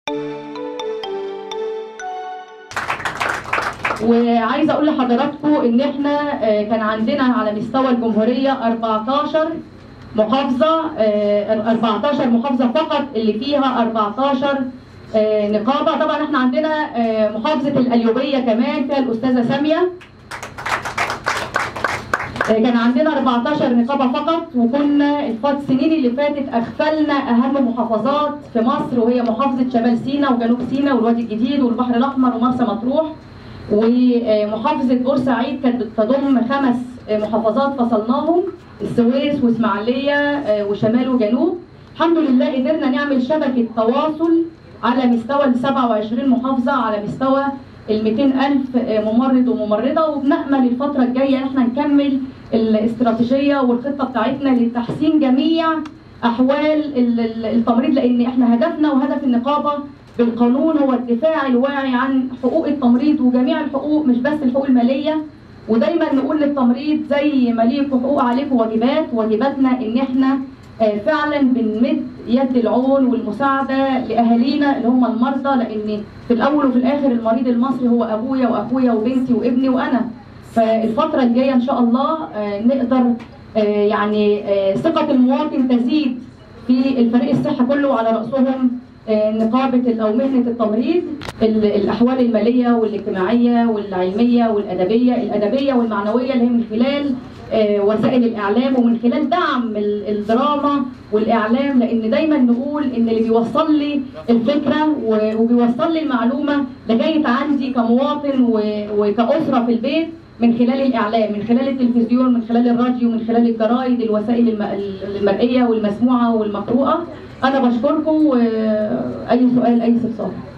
وعايزه اقول لحضراتكم ان احنا آه، كان عندنا على مستوى الجمهوريه 14 محافظه آه، 14 محافظه فقط اللي فيها 14 آه، نقابه طبعا احنا عندنا آه، محافظه القليوبيه كمان فيها الاستاذه ساميه آه، كان عندنا 14 نقابه فقط وكنا الفات السنين اللي فاتت اغفلنا اهم محافظات في مصر وهي محافظه شمال سيناء وجنوب سيناء والوادي الجديد والبحر الاحمر ومرسى مطروح ومحافظه بورسعيد كانت بتضم خمس محافظات فصلناهم السويس واسماعيليه آه، وشمال وجنوب الحمد لله قدرنا نعمل شبكه تواصل على مستوى ال 27 محافظه على مستوى ال 200 ألف ممرض وممرضة وبنأمل الفترة الجاية إن احنا نكمل الاستراتيجية والخطة بتاعتنا لتحسين جميع أحوال ال- ال- التمريض لأن احنا هدفنا وهدف النقابة بالقانون هو الدفاع الواعي عن حقوق التمريض وجميع الحقوق مش بس الحقوق المالية ودايما نقول للتمريض زي ما ليكوا حقوق عليكم واجبات واجباتنا ان احنا آه، فعلا بنمد يد العون والمساعده لاهالينا اللي هم المرضى لان في الاول وفي الاخر المريض المصري هو ابويا واخويا وبنتي وابني وانا فالفتره الجايه ان شاء الله آه، نقدر آه، يعني آه، ثقه المواطن تزيد في الفريق الصحي كله وعلى راسهم آه، نقابه او مهنه التمريض ال- الاحوال الماليه والاجتماعيه والعلميه والادبيه الادبيه والمعنويه اللي هي من خلال آه، وسائل الاعلام ومن خلال دعم ال- الدراما والاعلام لان دايما نقول ان اللي بيوصل لي الفكره و- وبيوصل لي المعلومه لغايه عندي كمواطن و- وكاسره في البيت من خلال الاعلام من خلال التلفزيون من خلال الراديو من خلال الجرايد الوسائل الم- المرئيه والمسموعه والمقروءه انا بشكركم واي سؤال اي استفسار